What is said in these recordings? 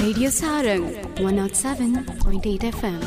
Radio Sarang 107.8 FM.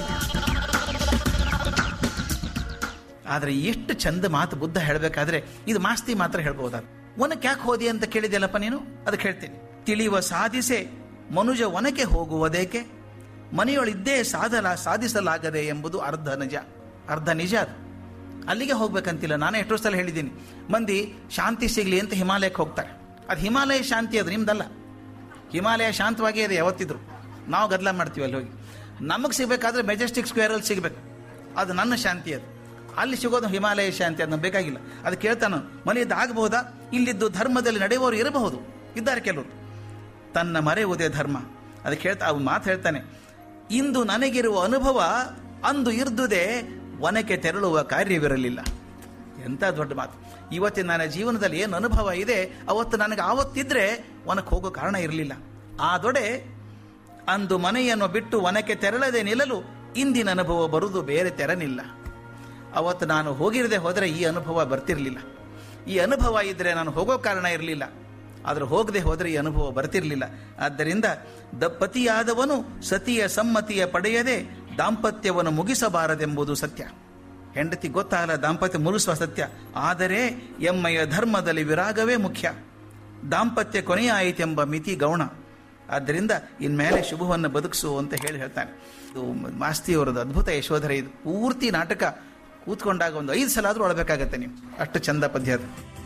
ಆದರೆ ಎಷ್ಟು ಚಂದ ಮಾತು ಬುದ್ಧ ಹೇಳಬೇಕಾದ್ರೆ ಇದು ಮಾಸ್ತಿ ಮಾತ್ರ ಹೇಳ್ಬಹುದಾದ ಒನಕ್ಕೆ ಯಾಕೆ ಹೋದಿ ಅಂತ ಕೇಳಿದೆಯಲ್ಲಪ್ಪ ನೀನು ಅದಕ್ಕೆ ಹೇಳ್ತೀನಿ ತಿಳಿಯುವ ಸಾಧಿಸೆ ಮನುಜ ಒನಕ್ಕೆ ಹೋಗುವುದೇಕೆ ಮನೆಯೊಳಿದ್ದೇ ಸಾಧಲ ಸಾಧಿಸಲಾಗದೆ ಎಂಬುದು ಅರ್ಧ ನಿಜ ಅರ್ಧ ನಿಜ ಅದು ಅಲ್ಲಿಗೆ ಹೋಗ್ಬೇಕಂತಿಲ್ಲ ನಾನೇ ಎಷ್ಟೋ ಸಲ ಹೇಳಿದ್ದೀನಿ ಮಂದಿ ಶಾಂತಿ ಸಿಗಲಿ ಅಂತ ಹಿಮಾಲಯಕ್ಕೆ ಹೋಗ್ತಾರೆ ಅದು ಹಿಮಾಲಯ ಶಾಂತಿ ಅದು ನಿಮ್ದಲ್ಲ ಹಿಮಾಲಯ ಶಾಂತವಾಗೇ ಇದೆ ಯಾವತ್ತಿದ್ರು ನಾವು ಗದ್ದಲ ಮಾಡ್ತೀವಿ ಅಲ್ಲಿ ಹೋಗಿ ನಮಗೆ ಸಿಗಬೇಕಾದ್ರೆ ಮೆಜೆಸ್ಟಿಕ್ ಸ್ಕ್ವೇರಲ್ಲಿ ಸಿಗಬೇಕು ಅದು ನನ್ನ ಶಾಂತಿ ಅದು ಅಲ್ಲಿ ಸಿಗೋದು ಹಿಮಾಲಯ ಶಾಂತಿ ಅದನ್ನ ಬೇಕಾಗಿಲ್ಲ ಅದು ಕೇಳ್ತಾನ ಮನೆಯದ್ದು ಆಗಬಹುದಾ ಇಲ್ಲಿದ್ದು ಧರ್ಮದಲ್ಲಿ ನಡೆಯುವವರು ಇರಬಹುದು ಇದ್ದಾರೆ ಕೆಲವರು ತನ್ನ ಮರೆಯುವುದೇ ಧರ್ಮ ಅದಕ್ಕೆ ಹೇಳ್ತಾ ಅವ್ನು ಮಾತು ಹೇಳ್ತಾನೆ ಇಂದು ನನಗಿರುವ ಅನುಭವ ಅಂದು ಇರ್ದುದೇ ವನಕ್ಕೆ ತೆರಳುವ ಕಾರ್ಯವಿರಲಿಲ್ಲ ಎಂಥ ದೊಡ್ಡ ಮಾತು ಇವತ್ತಿನ ನನ್ನ ಜೀವನದಲ್ಲಿ ಏನು ಅನುಭವ ಇದೆ ಅವತ್ತು ನನಗೆ ಆವತ್ತಿದ್ರೆ ವನಕ್ಕೆ ಹೋಗೋ ಕಾರಣ ಇರಲಿಲ್ಲ ಆ ದೊಡೆ ಅಂದು ಮನೆಯನ್ನು ಬಿಟ್ಟು ವನಕ್ಕೆ ತೆರಳದೆ ನಿಲ್ಲಲು ಇಂದಿನ ಅನುಭವ ಬರುವುದು ಬೇರೆ ತೆರನಿಲ್ಲ ಅವತ್ತು ನಾನು ಹೋಗಿರದೆ ಹೋದರೆ ಈ ಅನುಭವ ಬರ್ತಿರಲಿಲ್ಲ ಈ ಅನುಭವ ಇದ್ದರೆ ನಾನು ಹೋಗೋ ಕಾರಣ ಇರಲಿಲ್ಲ ಆದರೆ ಹೋಗದೆ ಹೋದರೆ ಈ ಅನುಭವ ಬರ್ತಿರಲಿಲ್ಲ ಆದ್ದರಿಂದ ದಪ್ಪತಿಯಾದವನು ಸತಿಯ ಸಮ್ಮತಿಯ ಪಡೆಯದೆ ದಾಂಪತ್ಯವನ್ನು ಮುಗಿಸಬಾರದೆಂಬುದು ಸತ್ಯ ಹೆಂಡತಿ ಗೊತ್ತಾಗಲ್ಲ ದಾಂಪತ್ಯ ಮುಗಿಸುವ ಸತ್ಯ ಆದರೆ ಎಮ್ಮೆಯ ಧರ್ಮದಲ್ಲಿ ವಿರಾಗವೇ ಮುಖ್ಯ ದಾಂಪತ್ಯ ಕೊನೆಯಾಯಿತೆಂಬ ಮಿತಿ ಗೌಣ ಆದ್ದರಿಂದ ಇನ್ಮೇಲೆ ಶುಭವನ್ನು ಬದುಕಿಸು ಅಂತ ಹೇಳಿ ಹೇಳ್ತಾನೆ ಇದು ಮಾಸ್ತಿಯವರದ್ದು ಅದ್ಭುತ ಯಶೋಧರ ಇದು ಪೂರ್ತಿ ನಾಟಕ ಕೂತ್ಕೊಂಡಾಗ ಒಂದು ಐದು ಸಲ ಆದರೂ ಒಳಬೇಕಾಗತ್ತೆ ನೀವು ಅಷ್ಟು ಚಂದ ಪದ್ಯ ಅದು